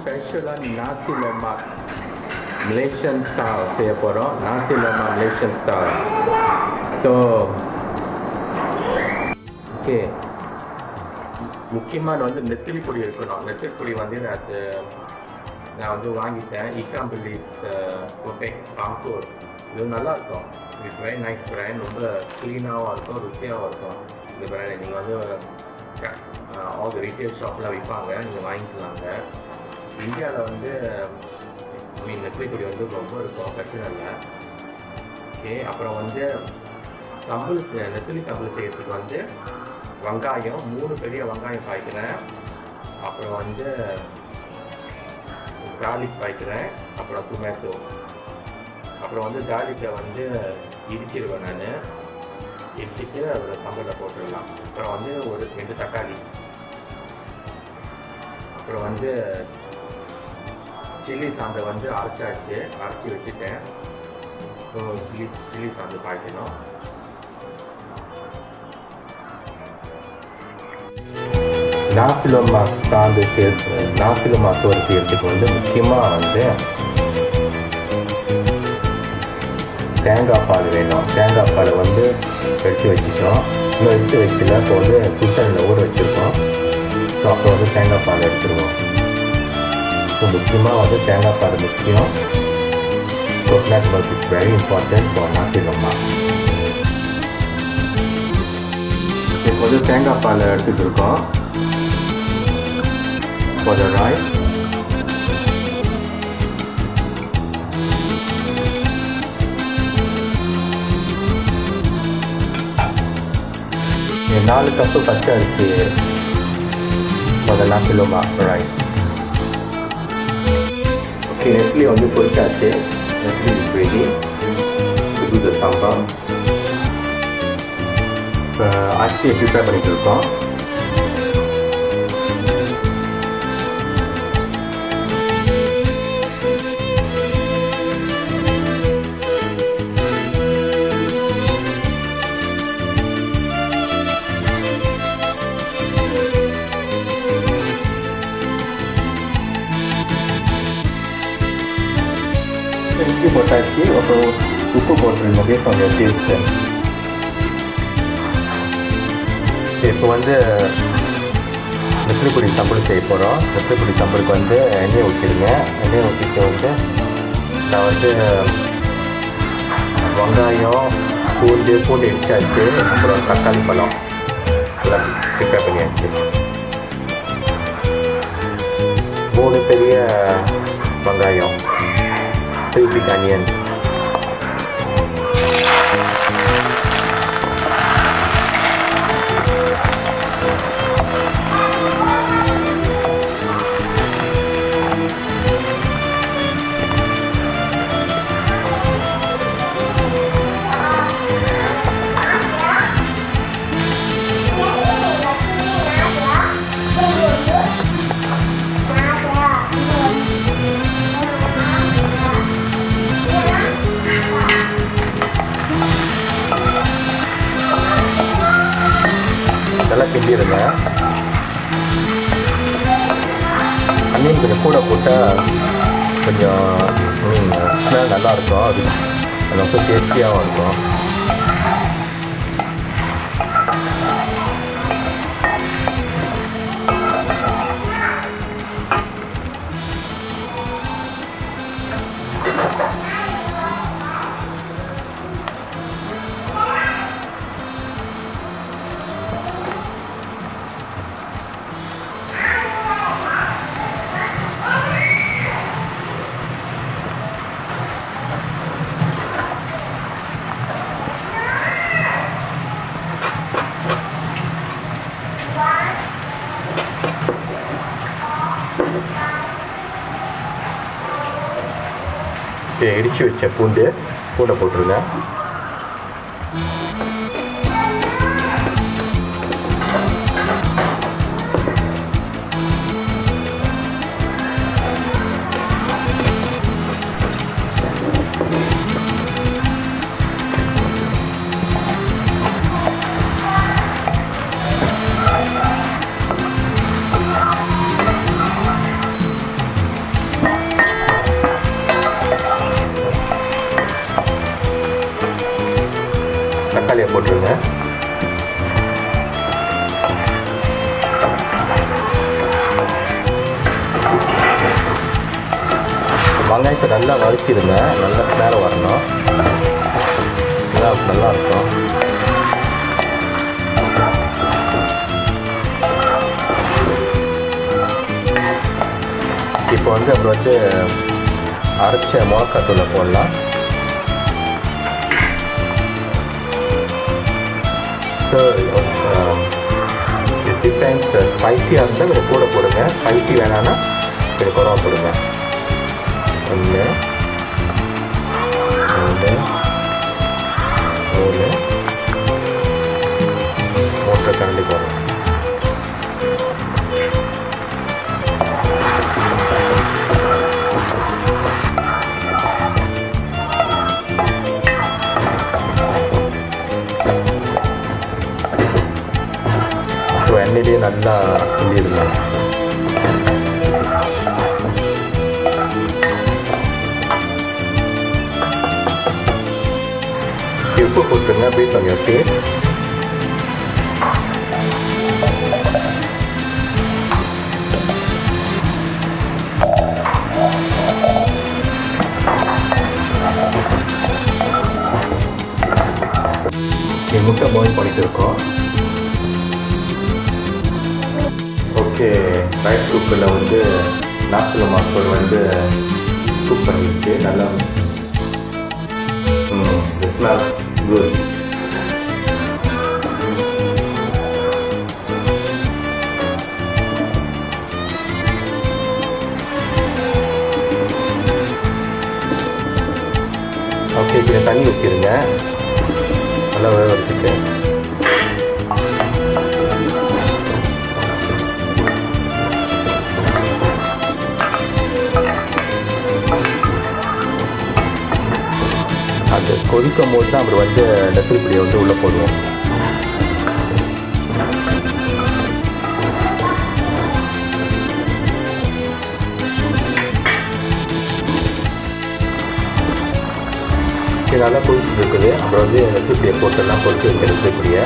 ஸ்பெஷலாக நாசி lemak Malaysian stall செய்ய போகிறோம் nasi lemak Malaysian stall so okay முக்கியமாக வந்து நெத்திலி பொடி இருக்கணும் நெத்திலி பொடி வந்து நான் நான் வந்து வாங்கிட்டேன் இக்காம் பில்லிஸ் கோட்டெக் பாங்கூர் இது நல்லா இருக்கும் இட்ஸ் வெரி நைஸ் பிராண்ட் ரொம்ப க்ளீனாகவும் இருக்கும் ருசியாகவும் இருக்கும் இந்த பிராண்ட் நீங்கள் வந்து ஆல் ரீட்டைல் ஷாப்பில் விற்பாங்க நீங்கள் வாங்கிக்கலாங்க இந்தியாவில் வந்து மீன் நெத்திலி பொடி வந்து ரொம்ப இருக்கும் பிரச்சனை இல்லை ஓகே அப்புறம் வந்து கம்பல் நெத்திலி கம்பல் செய்யறதுக்கு வந்து வெங்காயம் மூணு பெரிய வெங்காயம் பாய்க்கிறேன் அப்புறம் வந்து கார்லிக் பாய்க்கிறேன் அப்புறம் டொமேட்டோ அப்புறம் வந்து கார்லிக்கை வந்து இடிச்சிடுவேன் நான் இடிச்சிட்டு அதில் சம்பளில் போட்டுடலாம் அப்புறம் வந்து ஒரு ரெண்டு தக்காளி அப்புறம் வந்து சில்லி சாந்தை வந்து அரைச்சாச்சு அரைச்சி வச்சுட்டேன் ஸோ சில்லி சில்லி சாந்து பாய்க்கணும் நாசிலோமா சாந்து சேர்த்து நாசிலோமா சோறு செய்யறதுக்கு வந்து முக்கியமாக வந்து தேங்காய் பால் வேணும் தேங்காய் பால் வந்து எடுத்து வச்சுட்டோம் இன்னும் எடுத்து வைக்கல இப்போ வந்து கிச்சனில் ஊற வச்சுருக்கோம் ஸோ அப்போ வந்து தேங்காய் பால் எடுத்துருவோம் ஸோ முக்கியமாக வந்து தேங்காய் பால் முக்கியம் coconut milk is very important for nasi lemak இப்போ வந்து தேங்காய் பால் எடுத்துகிட்டு இருக்கோம் for the rice. நாலு கப்பு பச்சை அரிசி முதல்லாம் கிலோமா ரைஸ் ஓகே நெஸ்லி வந்து பொரிச்சாச்சு நெஸ்லி is ready to to the sambar இப்போ அரிசியை ப்ரிப்பேர் பண்ணிட்டு இருக்கோம் இஞ்சி போட்டாச்சு அப்புறம் உப்பு போட்டுருங்க பேஸ் கொஞ்சம் டேஸ்ட்டு இப்போ வந்து நெத்திலிப்பொடி சம்பள் செய்ய போகிறோம் நெத்திலிப்பொடி சம்பளுக்கு வந்து எண்ணெய் ஊற்றிடுங்க எண்ணெய் ஊற்றிட்டு வந்து நான் வந்து வெங்காயம் பூண்டு பூண்டு இடிச்சாச்சு அப்புறம் தக்காளி பழம் எல்லாம் ப்ரிப்பேர் பண்ணியாச்சு மூணு பெரிய வெங்காயம் three big onions. நல்லா கிண்டிடுங்க அன்னையும் கொஞ்சம் கூட போட்டால் கொஞ்சம் ஸ்மெல் நல்லா இருக்கும் அது அது ரொம்ப டேஸ்டியாகவும் இருக்கும் இடித்து வச்ச பூண்டு பூண்டை போட்டுருங்க வெங்காயத்தை நல்லா வதக்கிடுங்க நல்லா நேரம் வரணும் நல்லா நல்லா இருக்கும் இப்போ வந்து அப்புறம் வந்து அரைச்ச மிளகாத்தூளை போடலாம் ஸோ இட் டிபெண்ட்ஸ் ஸ்பைசியாக இருந்தால் கொஞ்சம் கூட போடுங்க ஸ்பைசி வேணான்னா கொஞ்சம் குறவா போடுங்க ஒன்று ரெண்டு மூணு மூட்டை கரண்டி போடுறோம் ஸோ எண்ணெயிலேயே நல்லா கிண்டிடுங்க உப்பு போட்டுருங்க பேஸ் ஆன் யோர் டேஸ்ட் முட்டை பாயில் பண்ணிட்டு இருக்கோம் ஓகே ரைஸ் குக்கரில் வந்து நாசில மாஸ்டர் வந்து குக் பண்ணிட்டு நல்லா ஸ்மெல் குட் ஓகே கொஞ்சம் தண்ணி ஊற்றிடுங்க நல்லா வேக வச்சுட்டு அது கொதிக்கும் போது தான் அப்புறம் வந்து நெசில்படியை வந்து உள்ளே போடுவோம் இது நல்லா கொதிச்சுட்டு இருக்குது அப்புறம் வந்து நெசில்படியை போட்டெல்லாம் பொறிச்சு வைக்கிற நெசில்படியை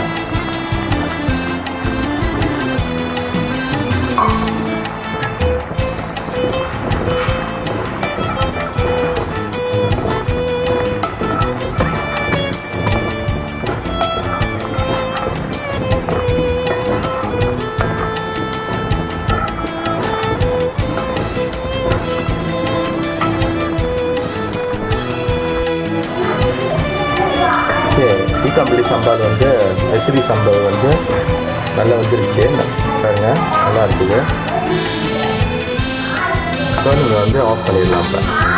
தீக்காம்பள்ளி சாம்பார் வந்து நெசிரி சாம்பார் வந்து நல்லா வந்துருச்சு பாருங்க நல்லா இருக்குது ஸோ நீங்கள் வந்து ஆஃப் பண்ணிடலாம் இப்போ